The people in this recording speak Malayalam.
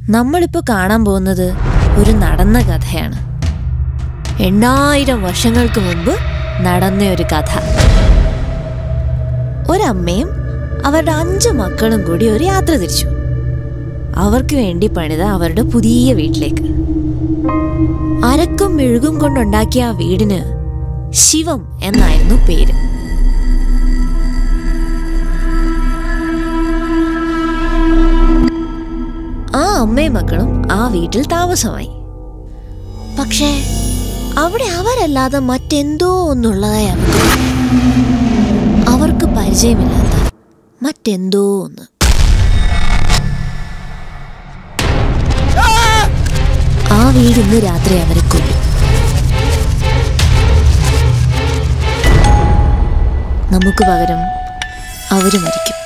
നമ്മളിപ്പോൾ കാണാൻ പോകുന്നത് ഒരു നടന്ന കഥയാണ് എണ്ണായിരം വർഷങ്ങൾക്ക് മുമ്പ് നടന്ന ഒരു കഥ ഒരമ്മയും അവരുടെ അഞ്ച് മക്കളും കൂടി ഒരു യാത്ര തിരിച്ചു അവർക്ക് വേണ്ടി പണിത അവരുടെ പുതിയ വീട്ടിലേക്ക് അരക്കും മെഴുകും കൊണ്ടുണ്ടാക്കിയ ആ വീടിന് ശിവം എന്നായിരുന്നു പേര് ആ അമ്മയും മക്കളും ആ വീട്ടിൽ താമസമായി പക്ഷേ അവിടെ അവരല്ലാതെ മറ്റെന്തോ ഒന്നുള്ളതായി അവർക്ക് തോന്നി. അവർക്ക് പരിചയമില്ലാത്ത മറ്റെന്തോ ഒന്ന് ആ വീട് ഇന്ന് രാത്രി അവരെ കൊല്ലും നമുക്ക് പകരം അവര് മരിക്കും